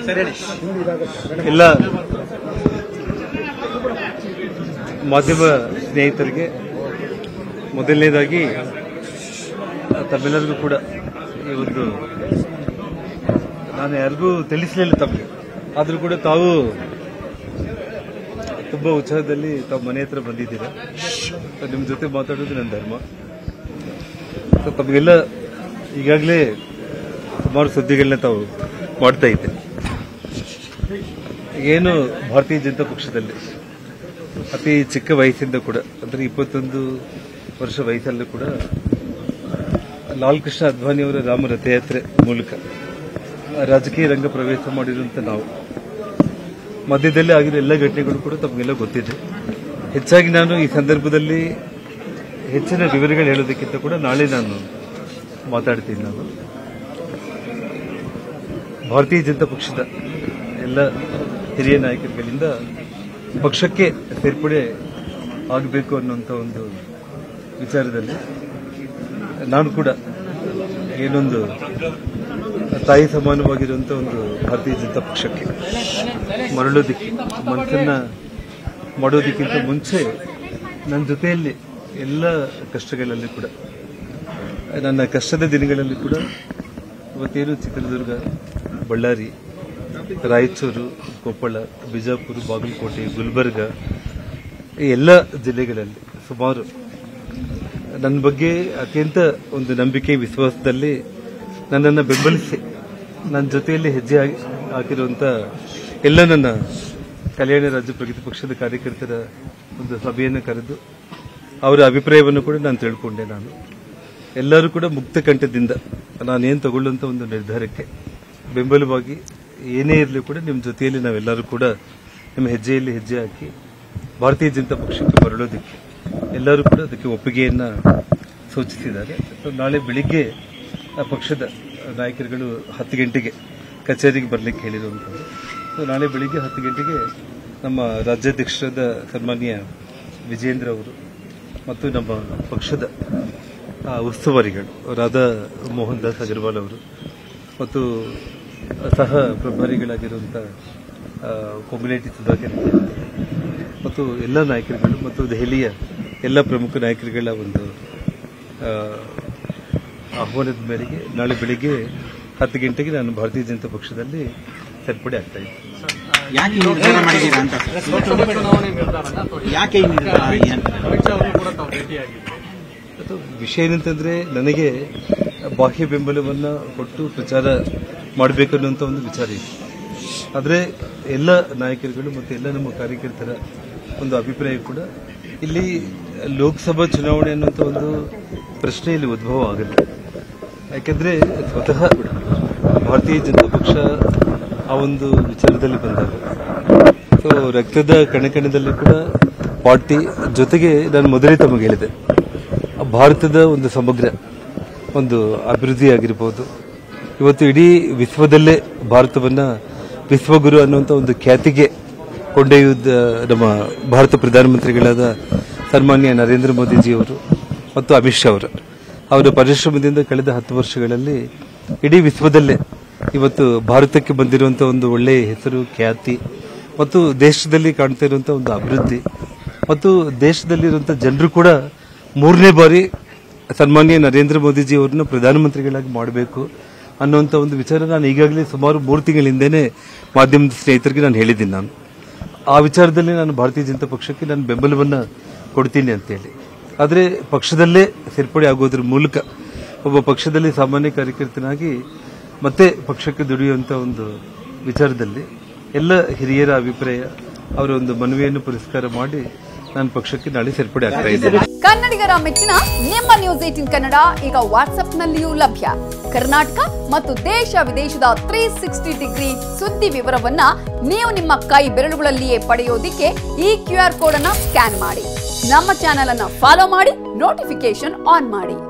ಎಲ್ಲ ಮಾಧ್ಯಮ ಸ್ನೇಹಿತರಿಗೆ ಮೊದಲನೇದಾಗಿ ತಮ್ಮೆಲ್ಲರಿಗೂ ಕೂಡ ಈ ಒಂದು ನಾನು ಯಾರಿಗೂ ತಿಳಿಸಲಿಲ್ಲ ತಮಗೆ ಆದರೂ ಕೂಡ ತಾವು ತುಂಬಾ ಉತ್ಸಾಹದಲ್ಲಿ ತಾವು ಮನೆ ಹತ್ರ ಬಂದಿದ್ದೀರಾ ನಿಮ್ಮ ಜೊತೆ ಮಾತಾಡೋದು ನನ್ನ ಧರ್ಮ ಸೊ ತಮಗೆಲ್ಲ ಈಗಾಗಲೇ ಸುಮಾರು ಸುದ್ದಿಗಳನ್ನ ತಾವು ಮಾಡ್ತಾ ಇದ್ದೆ ಏನು ಭಾರತೀಯ ಜನತಾ ಪಕ್ಷದಲ್ಲಿ ಅತಿ ಚಿಕ್ಕ ವಯಸ್ಸಿಂದ ಕೂಡ ಅಂದ್ರೆ ಇಪ್ಪತ್ತೊಂದು ವರ್ಷ ವಯಸ್ಸಲ್ಲೂ ಕೂಡ ಲಾಲ್ ಕೃಷ್ಣ ಅದ್ವಾನಿ ಅವರ ರಾಮ ರಥಯಾತ್ರೆ ಮೂಲಕ ರಾಜಕೀಯ ರಂಗ ಪ್ರವೇಶ ಮಾಡಿರುವಂತ ನಾವು ಮಧ್ಯದಲ್ಲಿ ಆಗಿರೋ ಎಲ್ಲ ಘಟನೆಗಳು ಕೂಡ ತಮಗೆಲ್ಲ ಗೊತ್ತಿದೆ ಹೆಚ್ಚಾಗಿ ನಾನು ಈ ಸಂದರ್ಭದಲ್ಲಿ ಹೆಚ್ಚಿನ ವಿವರಗಳು ಹೇಳೋದಕ್ಕಿಂತ ಕೂಡ ನಾಳೆ ನಾನು ಮಾತಾಡ್ತೀನಿ ನಾನು ಭಾರತೀಯ ಜನತಾ ಪಕ್ಷದ ಎಲ್ಲ ಹಿರಿಯ ನಾಯಕರುಗಳಿಂದ ಪಕ್ಷಕ್ಕೆ ಸೇರ್ಪಡೆ ಆಗಬೇಕು ಅನ್ನುವಂಥ ಒಂದು ವಿಚಾರದಲ್ಲಿ ನಾನು ಕೂಡ ಏನೊಂದು ತಾಯಿ ಸಮಾನವಾಗಿರುವಂಥ ಒಂದು ಭಾರತೀಯ ಜನತಾ ಪಕ್ಷಕ್ಕೆ ಮರಳೋದಕ್ಕೆ ಮನಸ್ಸನ್ನ ಮಾಡೋದಕ್ಕಿಂತ ಮುಂಚೆ ನನ್ನ ಜೊತೆಯಲ್ಲಿ ಎಲ್ಲ ಕಷ್ಟಗಳಲ್ಲಿ ಕೂಡ ನನ್ನ ಕಷ್ಟದ ದಿನಗಳಲ್ಲಿ ಕೂಡ ಇವತ್ತೇನು ಚಿತ್ರದುರ್ಗ ಬಳ್ಳಾರಿ ರಾಯಚೂರು ಕೊಪ್ಪಳ ಬಿಜಾಪುರ ಬಾಗಲಕೋಟೆ ಗುಲ್ಬರ್ಗ ಈ ಎಲ್ಲ ಜಿಲ್ಲೆಗಳಲ್ಲಿ ಸುಮಾರು ನನ್ನ ಬಗ್ಗೆ ಅತ್ಯಂತ ಒಂದು ನಂಬಿಕೆ ವಿಶ್ವಾಸದಲ್ಲಿ ನನ್ನನ್ನು ಬೆಂಬಲಿಸಿ ನನ್ನ ಜೊತೆಯಲ್ಲಿ ಹೆಜ್ಜೆ ಹಾಕಿ- ಹಾಕಿರುವಂತ ಎಲ್ಲ ನನ್ನ ಕಲ್ಯಾಣ ರಾಜ್ಯ ಪ್ರಗತಿ ಪಕ್ಷದ ಕಾರ್ಯಕರ್ತರ ಒಂದು ಸಭೆಯನ್ನು ಕರೆದು ಅವರ ಅಭಿಪ್ರಾಯವನ್ನು ಕೂಡ ನಾನು ತಿಳ್ಕೊಂಡೆ ನಾನು ಎಲ್ಲರೂ ಕೂಡ ಮುಕ್ತ ಕಂಠದಿಂದ ನಾನೇನು ತಗೊಳ್ಳುವಂತ ಒಂದು ನಿರ್ಧಾರಕ್ಕೆ ಬೆಂಬಲವಾಗಿ ಏನೇ ಇರಲಿ ಕೂಡ ನಿಮ್ಮ ಜೊತೆಯಲ್ಲಿ ನಾವೆಲ್ಲರೂ ಕೂಡ ನಿಮ್ಮ ಹೆಜ್ಜೆಯಲ್ಲಿ ಹೆಜ್ಜೆ ಹಾಕಿ ಭಾರತೀಯ ಜನತಾ ಪಕ್ಷಕ್ಕೆ ಮರಳೋದಕ್ಕೆ ಎಲ್ಲರೂ ಕೂಡ ಅದಕ್ಕೆ ಒಪ್ಪಿಗೆಯನ್ನ ಸೂಚಿಸಿದ್ದಾರೆ ಸೊ ನಾಳೆ ಬೆಳಿಗ್ಗೆ ಆ ಪಕ್ಷದ ನಾಯಕರುಗಳು ಹತ್ತು ಗಂಟೆಗೆ ಕಚೇರಿಗೆ ಬರಲಿಕ್ಕೆ ಹೇಳಿರುವಂಥದ್ದು ಸೊ ನಾಳೆ ಬೆಳಿಗ್ಗೆ ಹತ್ತು ಗಂಟೆಗೆ ನಮ್ಮ ರಾಜ್ಯಾಧ್ಯಕ್ಷರಾದ ಸನ್ಮಾನ್ಯ ವಿಜೇಂದ್ರ ಅವರು ಮತ್ತು ನಮ್ಮ ಪಕ್ಷದ ಆ, ಉಸ್ತುವಾರಿಗಳು ರಾಧಾ ಮೋಹನ್ ದಾಸ್ ಅಗರ್ವಾಲ್ ಅವರು ಮತ್ತು ಸಹ ಪ್ರಭಾರಿಗಳಾಗಿರುವಂಥ ಕೊಮ್ಯುನಿಟಿ ಸುಧಾಕರ್ ಮತ್ತು ಎಲ್ಲ ನಾಯಕರುಗಳು ಮತ್ತು ದೆಹಲಿಯ ಎಲ್ಲ ಪ್ರಮುಖ ನಾಯಕರುಗಳ ಒಂದು ಆ, ಆಹ್ವಾನದ ಮೇರೆಗೆ ನಾಳೆ ಬೆಳಿಗ್ಗೆ ಹತ್ತು ಗಂಟೆಗೆ ನಾನು ಭಾರತೀಯ ಜನತಾ ಪಕ್ಷದಲ್ಲಿ ಸೇರ್ಪಡೆ ಆಗ್ತಾ ಇದ್ದೀನಿ ಯಾಕೆ ಈ ನಿರ್ಧಾರ ಮಾಡಿದ್ದೀರಾ ಅಂತ ಸರ್? ಯಾಕೆ ಈ ನಿರ್ಧಾರ ಏನು? ಅದು ವಿಷಯ ಏನಂತಂದ್ರೆ ನನಗೆ ಬಾಹ್ಯ ಬೆಂಬಲವನ್ನ ಕೊಟ್ಟು ಪ್ರಚಾರ ಮಾಡಬೇಕನ್ನುವಂತ ಒಂದು ವಿಚಾರ ಇದೆ ಆದ್ರೆ ಎಲ್ಲ ನಾಯಕರುಗಳು ಮತ್ತು ಎಲ್ಲ ನಮ್ಮ ಕಾರ್ಯಕರ್ತರ ಒಂದು ಅಭಿಪ್ರಾಯ ಕೂಡ ಇಲ್ಲಿ ಲೋಕಸಭಾ ಚುನಾವಣೆ ಅನ್ನುವಂಥ ಒಂದು ಪ್ರಶ್ನೆ ಇಲ್ಲಿ ಉದ್ಭವ ಆಗಲ್ಲ ಯಾಕೆಂದ್ರೆ ಸ್ವತಃ ಭಾರತೀಯ ಜನತಾ ಪಕ್ಷ ಆ ಒಂದು ವಿಚಾರದಲ್ಲಿ ಬಂದಾಗ ಸೊ ರಕ್ತದ ಕಣಕಣದಲ್ಲಿ ಕೂಡ ಪಾರ್ಟಿ ಜೊತೆಗೆ ನಾನು ಮೊದಲೇ ತಮಗೆ ಹೇಳಿದೆ ಭಾರತದ ಒಂದು ಸಮಗ್ರ ಒಂದು ಅಭಿವೃದ್ಧಿ ಆಗಿರ್ಬೋದು ಇವತ್ತು ಇಡೀ ವಿಶ್ವದಲ್ಲೇ ಭಾರತವನ್ನ ವಿಶ್ವಗುರು ಅನ್ನುವಂಥ ಒಂದು ಖ್ಯಾತಿಗೆ ಕೊಂಡೊಯ್ಯುವುದ ನಮ್ಮ ಭಾರತ ಪ್ರಧಾನಮಂತ್ರಿಗಳಾದ ಸನ್ಮಾನ್ಯ ನರೇಂದ್ರ ಮೋದಿಜಿಯವರು ಮತ್ತು ಅಮಿತ್ ಶಾ ಅವರು ಅವರ ಪರಿಶ್ರಮದಿಂದ ಕಳೆದ ಹತ್ತು ವರ್ಷಗಳಲ್ಲಿ ಇಡೀ ವಿಶ್ವದಲ್ಲೇ ಇವತ್ತು ಭಾರತಕ್ಕೆ ಬಂದಿರುವಂತಹ ಒಂದು ಒಳ್ಳೆಯ ಹೆಸರು ಖ್ಯಾತಿ ಮತ್ತು ದೇಶದಲ್ಲಿ ಕಾಣ್ತಾ ಇರುವಂತಹ ಒಂದು ಅಭಿವೃದ್ಧಿ ಮತ್ತು ದೇಶದಲ್ಲಿರುವಂತಹ ಜನರು ಕೂಡ ಮೂರನೇ ಬಾರಿ ಸನ್ಮಾನ್ಯ ನರೇಂದ್ರ ಮೋದಿಜಿ ಅವರನ್ನು ಪ್ರಧಾನಮಂತ್ರಿಗಳಾಗಿ ಮಾಡಬೇಕು ಅನ್ನುವಂಥ ಒಂದು ವಿಚಾರ ನಾನು ಈಗಾಗಲೇ ಸುಮಾರು ಮೂರು ತಿಂಗಳ ಹಿಂದೆನೆ ಮಾಧ್ಯಮದ ಸ್ನೇಹಿತರಿಗೆ ನಾನು ಹೇಳಿದ್ದೀನಿ ನಾನು ಆ ವಿಚಾರದಲ್ಲಿ ನಾನು ಭಾರತೀಯ ಜನತಾ ಪಕ್ಷಕ್ಕೆ ನಾನು ಬೆಂಬಲವನ್ನ ಕೊಡ್ತೀನಿ ಅಂತೇಳಿ ಆದರೆ ಪಕ್ಷದಲ್ಲೇ ಸೇರ್ಪಡೆ ಆಗೋದ್ರ ಮೂಲಕ ಒಬ್ಬ ಪಕ್ಷದಲ್ಲಿ ಸಾಮಾನ್ಯ ಕಾರ್ಯಕರ್ತನಾಗಿ ಮತ್ತೆ ಪಕ್ಷಕ್ಕೆ ದುಡಿಯುವಂತ ಒಂದು ವಿಚಾರದಲ್ಲಿ ಎಲ್ಲ ಹಿರಿಯರ ಅಭಿಪ್ರಾಯ ಅವರ ಒಂದು ಮನವಿಯನ್ನು ಪುರಸ್ಕಾರ ಮಾಡಿ ನಾನು ಪಕ್ಷಕ್ಕೆ ನಾಳೆ ಸೇರ್ಪಡೆ ಆಗ್ತಾ ಇದ್ದೇನೆ ಕನ್ನಡಿಗರ ಮೆಚ್ಚಿನ ನಿಮ್ಮ ನ್ಯೂಸ್ ಏಟಿನ್ ಕನ್ನಡ ಈಗ ವಾಟ್ಸ್ಆಪ್ನಲ್ಲಿಯೂ ಲಭ್ಯ ಕರ್ನಾಟಕ ಮತ್ತು ದೇಶ ವಿದೇಶದ ತ್ರೀ ಸಿಕ್ಸ್ಟಿ ಡಿಗ್ರಿ ಸುದ್ದಿ ವಿವರವನ್ನ ನೀವು ನಿಮ್ಮ ಕೈ ಬೆರಳುಗಳಲ್ಲಿಯೇ ಪಡೆಯೋದಿಕ್ಕೆ ಈ ಕ್ಯೂ ಆರ್ ಕೋಡ್ ಅನ್ನ ಸ್ಕ್ಯಾನ್ ಮಾಡಿ ನಮ್ಮ ಚಾನೆಲ್ ಅನ್ನ ಫಾಲೋ ಮಾಡಿ ನೋಟಿಫಿಕೇಶನ್ ಆನ್ ಮಾಡಿ